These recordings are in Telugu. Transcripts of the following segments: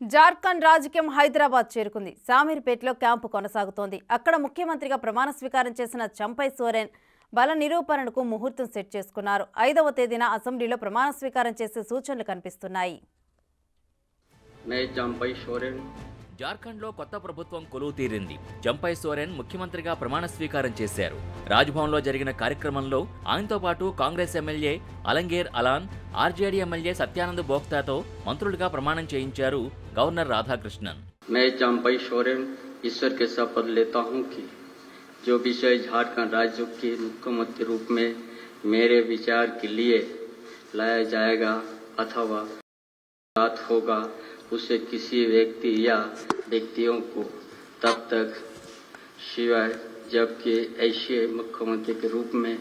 జార్ఖండ్ రాజకీయం హైదరాబాద్ చేరుకుంది శామీర్పేటలో క్యాంపు కొనసాగుతోంది అక్కడ ముఖ్యమంత్రిగా ప్రమాణ స్వీకారం చేసిన చంపై సోరెన్ బల నిరూపణకు ముహూర్తం సెట్ చేసుకున్నారు ఐదవ తేదీన అసెంబ్లీలో ప్రమాణ స్వీకారం చేసే సూచనలు కనిపిస్తున్నాయి मैं चंपई सोरेन జార్ఖండ్లో కొత్త ప్రభుత్వం కొలువు తీరింది జంపై సోరెన్ ముఖ్యమంత్రిగా ప్రమాణ స్వీకారం చేశారు రాజ్భవన్లో జరిగిన కార్యక్రమంలో ఆయనతో పాటు Congress MLA Alamgir Alam RJD MLA Satyanand బోక్తాతో మంత్రులుగా ప్రమాణం చేయించారు గవర్నర్ రాధాకృష్ణన్ मैं चंपई सोरेन ईश्वर के शपथ लेता हूँ कि जो विषय झारखंड राज्य के मुख्यमंत्री रूप में मेरे विचार के लिए लाया जाएगा अथवा बात होगा उसे किसी व्यक्ति या व्यक्तियों को तब तक सिवाय जबकि ऐसे मुख्यमंत्री के रूप में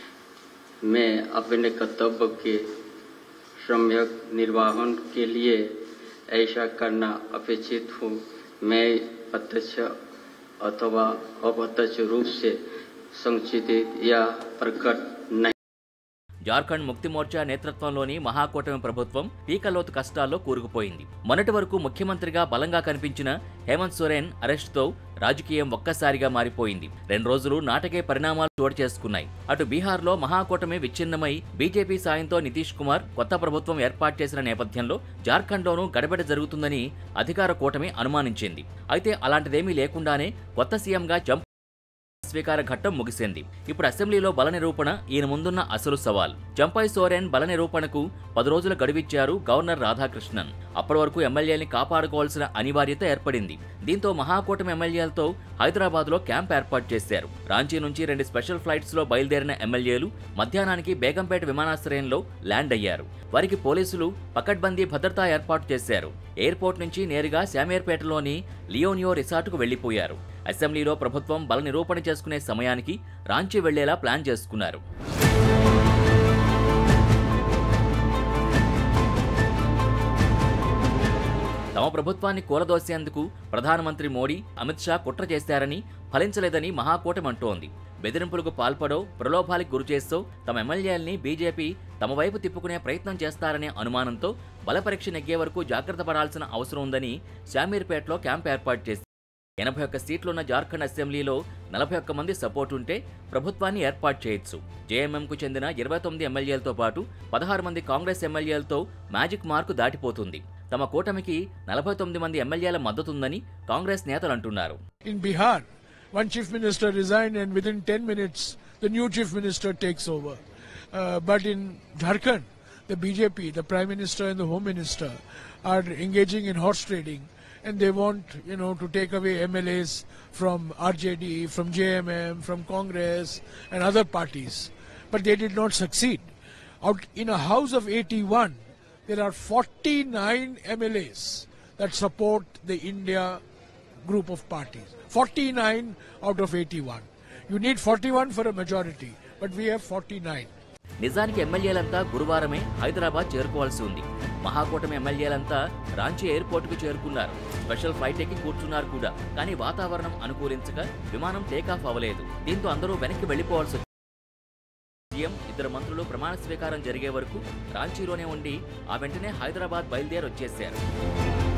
मैं अपने कर्तव्य के सम्यक निर्वाहन के लिए ऐसा करना अपेक्षित हूँ मैं प्रत्यक्ष अथवा अप्रत्यक्ष रूप से संचित या प्रकट नहीं జార్ఖండ్ ముక్తి మోర్చా నేతృత్వంలోని మహాకూటమి ప్రభుత్వం పీకలోతు కష్టాల్లో కూరుకుపోయింది మొన్నటి వరకు ముఖ్యమంత్రిగా బలంగా కనిపించిన హేమంత్ సోరెన్ అరెస్టుతో రాజకీయం ఒక్కసారిగా మారిపోయింది రెండు రోజులు నాటకే పరిణామాలు చోటు చేసుకున్నాయి అటు బీహార్లో మహాకూటమి విచ్ఛిన్నమై బీజేపీ సాయంతో నితీష్ కుమార్ కొత్త ప్రభుత్వం ఏర్పాటు చేసిన నేపథ్యంలో జార్ఖండ్లోనూ గడబిడ జరుగుతుందని అధికార కూటమి అనుమానించింది అయితే అలాంటిదేమీ లేకుండానే కొత్త సీఎంగా జంప్ స్వీకార ఘట్టం ముగిసింది ఇప్పుడు అసెంబ్లీలో బల నిరూపణ ఈయన ముందున్న అసలు సవాల్ జంపై సోరెన్ బల నిరూపణకు పది రోజుల గడువిచ్చారు గవర్నర్ రాధాకృష్ణన్ అప్పటి వరకు ఎమ్మెల్యేని కాపాడుకోవాల్సిన అనివార్యత ఏర్పడింది దీంతో మహాకూటమి ఎమ్మెల్యేలతో హైదరాబాద్లో క్యాంప్ ఏర్పాటు చేశారు రాంచీ నుంచి రెండు స్పెషల్ ఫ్లైట్స్ లో బయలుదేరిన ఎమ్మెల్యేలు మధ్యాహ్నానికి బేగంపేట విమానాశ్రయంలో ల్యాండ్ అయ్యారు వారికి పోలీసులు పకడ్బందీ భద్రతా ఏర్పాటు చేశారు ఎయిర్పోర్ట్ నుంచి నేరుగా శామేర్పేటలోని లియోనియో రిసార్టుకు వెళ్లిపోయారు అసెంబ్లీలో ప్రభుత్వం బల నిరూపణ చేసుకునే సమయానికి రాంచీ వెళ్లేలా ప్లాన్ చేసుకున్నారు తమ ప్రభుత్వాన్ని కూలదోసేందుకు ప్రధానమంత్రి మోడీ అమిత్ షా కుట్ర చేశారని ఫలించలేదని మహాకూటమి అంటోంది బెదిరింపులకు పాల్పడో ప్రలోభాలకు గురిచేస్తూ తమ ఎమ్మెల్యేల్ని బీజేపీ తమ వైపు తిప్పుకునే ప్రయత్నం చేస్తారనే అనుమానంతో బలపరీక్ష నెగ్గే వరకు జాగ్రత్త పడాల్సిన అవసరం ఉందని శామీర్పేటలో క్యాంప్ ఏర్పాటు చేసింది ఎనభై ఒక్క సీట్లున్న జార్ఖండ్ అసెంబ్లీలో నలభై ఒక్క మంది సపోర్ట్ ఉంటే ప్రభుత్వాన్ని ఏర్పాటు చేయొచ్చు జేఎంఎంకు చెందిన ఇరవై తొమ్మిది ఎమ్మెల్యేలతో పాటు పదహారు మంది కాంగ్రెస్ ఎమ్మెల్యేలతో మ్యాజిక్ మార్కు దాటిపోతుంది తమ కూటమికి నలభై తొమ్మిది మంది ఎమ్మెల్యేల మద్దతుందని కాంగ్రెస్ నేతలు అంటున్నారు In Bihar, one chief minister resigned and within 10 minutes the new chief minister takes over. Uh, but in Jharkhand, the BJP, the prime minister and the home minister are engaging in horse trading and they want, you know, to take away MLAs from RJD, from JMM, from Congress and other parties. But they did not succeed. Out in a house of 81, there are 49 MLAs that support the India group of parties. 49 out of 81. You need 41 for a majority, but we have 49. నిజానికి ఎమ్మెల్యేలంతా గురువారమే హైదరాబాద్ చేరుకోవాల్సి ఉంది మహాకూటమి ఎమ్మెల్యేలంతా రాంచీ ఎయిర్పోర్టుకు చేరుకున్నారు స్పెషల్ ఫ్లైట్ ఎక్కి కూర్చున్నారు కూడా కానీ వాతావరణం అనుకూలించక విమానం టేకాఫ్ అవ్వలేదు దీంతో అందరూ వెనక్కి వెళ్లిపోవాల్సి వచ్చింది సీఎం ఇద్దరు మంత్రులు ప్రమాణ స్వీకారం జరిగే వరకు రాంచీలోనే ఉండి ఆ వెంటనే హైదరాబాద్ బయలుదేరి వచ్చేశారు